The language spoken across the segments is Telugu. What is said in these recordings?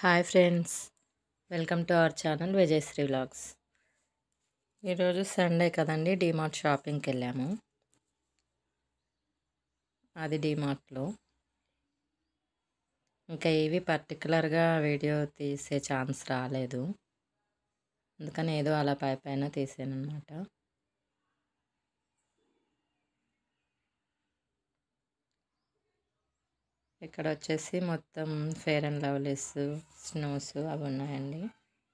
hi friends welcome to our channel Vijayashri vlogs ఈరోజు సండే కదండి డీమార్ట్ షాపింగ్కి వెళ్ళాము అది డీమార్ట్లో ఇంకా ఏవి పర్టికులర్గా వీడియో తీసే ఛాన్స్ రాలేదు అందుకని ఏదో అలా పై పైన తీసాను అనమాట ఇక్కడ వచ్చేసి మొత్తం ఫేర్ అండ్ లవ్లీస్ స్నోస్ అవి ఉన్నాయండి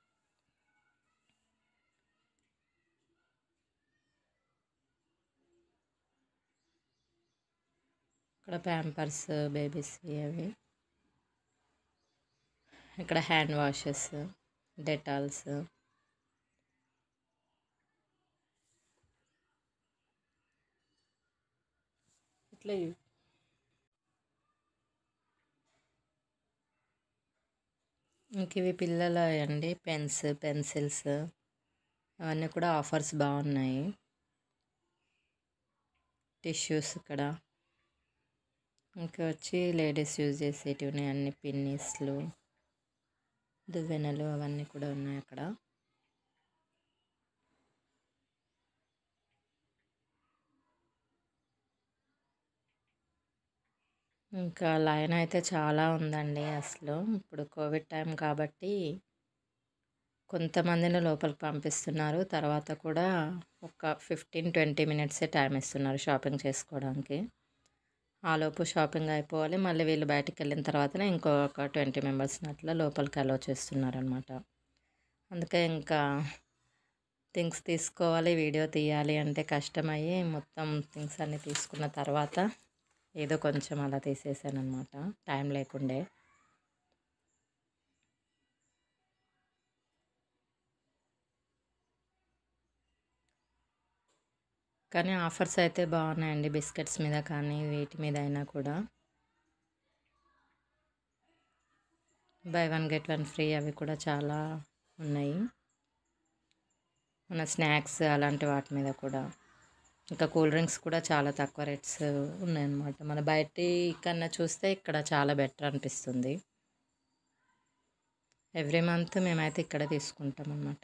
ఇక్కడ ప్యాంపర్స్ బేబీస్ అవి ఇక్కడ హ్యాండ్ వాషెస్ డెటాల్స్ ఇట్లా ఇంక ఇవి పిల్లల అండి పెన్స్ పెన్సిల్స్ అవన్నీ కూడా ఆఫర్స్ బాగున్నాయి టిష్యూస్ ఇక్కడ ఇంకా వచ్చి లేడీస్ యూజ్ చేసేటివి ఉన్నాయి అన్ని పిన్నీస్లు దువ్వెనలు అవన్నీ కూడా ఉన్నాయి అక్కడ ఇంకా లైన్ అయితే చాలా ఉందండి అసలు ఇప్పుడు కోవిడ్ టైం కాబట్టి కొంతమందిని లోపలికి పంపిస్తున్నారు తర్వాత కూడా ఒక ఫిఫ్టీన్ ట్వంటీ మినిట్సే టైం ఇస్తున్నారు షాపింగ్ చేసుకోవడానికి ఆలోపు షాపింగ్ అయిపోవాలి మళ్ళీ వీళ్ళు బయటికి వెళ్ళిన తర్వాతనే ఇంకొక ట్వంటీ మెంబర్స్ని అట్లా లోపలికి అలో చేస్తున్నారనమాట అందుకే ఇంకా థింగ్స్ తీసుకోవాలి వీడియో తీయాలి అంటే కష్టమయ్యి మొత్తం థింగ్స్ అన్నీ తీసుకున్న తర్వాత ఏదో కొంచెం అలా తీసేసాను అనమాట టైం లేకుండే కానీ ఆఫర్స్ అయితే బాగున్నాయండి బిస్కెట్స్ మీద కానీ వీటి మీద అయినా కూడా buy one get one free అవి కూడా చాలా ఉన్నాయి మన స్నాక్స్ అలాంటి వాటి మీద కూడా ఇంకా కూల్ డ్రింక్స్ కూడా చాలా తక్కువ రేట్స్ ఉన్నాయన్నమాట మన బయటి కన్నా చూస్తే ఇక్కడ చాలా బెటర్ అనిపిస్తుంది ఎవ్రీ మంత్ మేమైతే ఇక్కడ తీసుకుంటాం అన్నమాట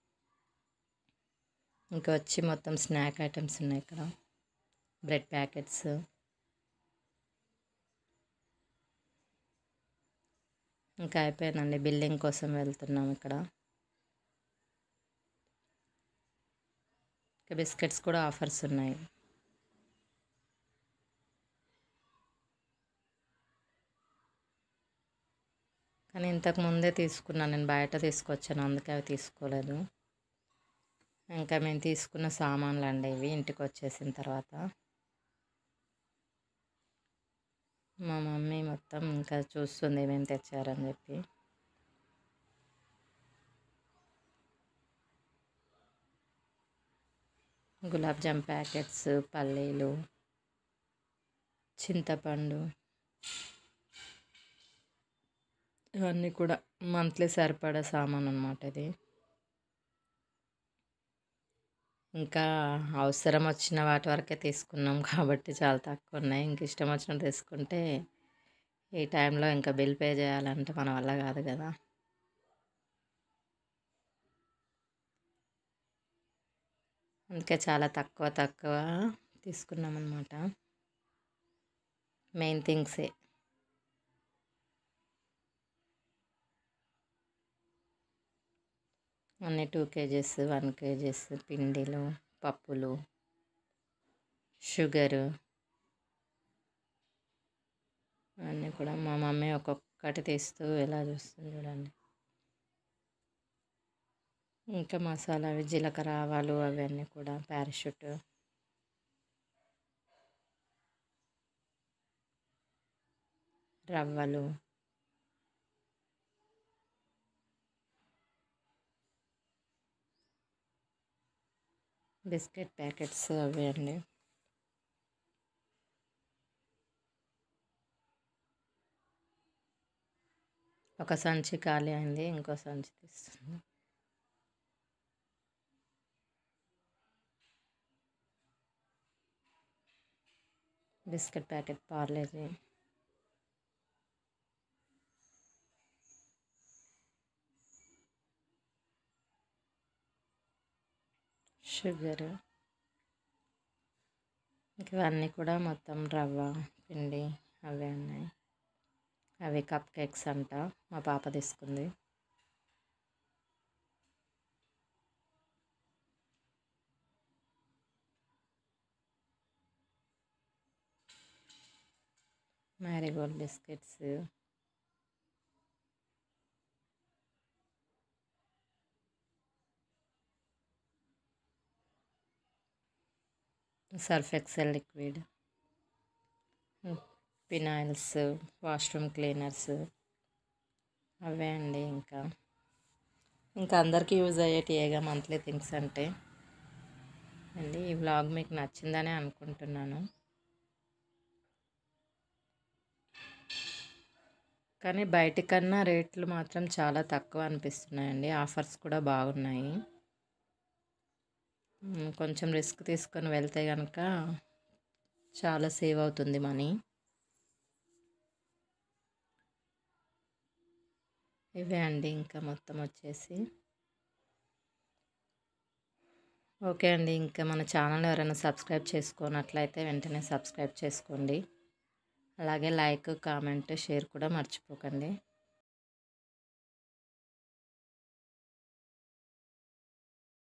ఇంకా వచ్చి మొత్తం స్నాక్ ఐటమ్స్ ఉన్నాయి ఇక్కడ బ్రెడ్ ప్యాకెట్స్ ఇంకా అయిపోయిందండి బిల్లింగ్ కోసం వెళ్తున్నాం ఇక్కడ ఇంకా బిస్కెట్స్ కూడా ఆఫర్స్ ఉన్నాయి కానీ ఇంతకు ముందే తీసుకున్నాను నేను బయట తీసుకొచ్చాను అందుకే అవి తీసుకోలేదు ఇంకా మేము తీసుకున్న సామాన్లు అండి ఇవి ఇంటికి వచ్చేసిన తర్వాత మా మమ్మీ మొత్తం ఇంకా చూస్తుంది ఏమేమి తెచ్చారని చెప్పి గులాబ్ జామ్ ప్యాకెట్స్ పల్లీలు చింతపండు ఇవన్నీ కూడా మంత్లీ సరిపడా సామాన్ అనమాట ఇది ఇంకా అవసరం వచ్చిన వాటి వరకే తీసుకున్నాం కాబట్టి చాలా తక్కువ ఉన్నాయి ఇంక ఇష్టం వచ్చినట్టు తీసుకుంటే ఈ టైంలో ఇంకా బిల్ పే చేయాలంటే మన వల్ల కాదు కదా అందుకే చాలా తక్కువ తక్కువ తీసుకున్నాం అనమాట మెయిన్ థింగ్సే అన్నీ టూ కేజెస్ వన్ కేజెస్ పిండిలు పప్పులు షుగరు అన్నీ కూడా మా మమ్మీ ఒక్కొక్కటి తీస్తూ ఎలా చూస్తుంది చూడండి ఇంకా మసాలా అవి జీలకర్ర ఆవాలు అవన్నీ కూడా పారాషూట్ రవ్వలు బిస్కెట్ ప్యాకెట్స్ అవి అండి ఒక సంచి ఖాళీ అయింది ఇంకో సంచి తీస్తుంది బిస్కెట్ ప్యాకెట్ పార్లేజీ షుగర్ ఇంక ఇవన్నీ కూడా మొత్తం రవ్వ పిండి అవే ఉన్నాయి అవి కప్ కేక్స్ అంట మా పాప తీసుకుంది Marigold biscuits Surf Excel liquid phenyls washroom cleaners అవే అండి ఇంకా ఇంకా అందరికీ యూజ్ అయ్యేటివేగా మంత్లీ థింగ్స్ అంటే అండి ఈ వ్లాగ్ మీకు నచ్చిందని అనుకుంటున్నాను కానీ బయట కన్నా రేట్లు మాత్రం చాలా తక్కువ అనిపిస్తున్నాయండి ఆఫర్స్ కూడా బాగున్నాయి మ్, కొంచెం రిస్క్ తీసుకొని వెళ్తే కనుక చాలా సేవ్ అవుతుంది మనీ ఇవే అండి ఇంకా మొత్తం వచ్చేసి ఓకే అండి ఇంకా మన ఛానల్ ఎవరైనా సబ్స్క్రైబ్ చేసుకున్నట్లయితే వెంటనే సబ్స్క్రైబ్ చేసుకోండి అలాగే లైక్ కామెంట్ షేర్ కూడా మర్చిపోకండి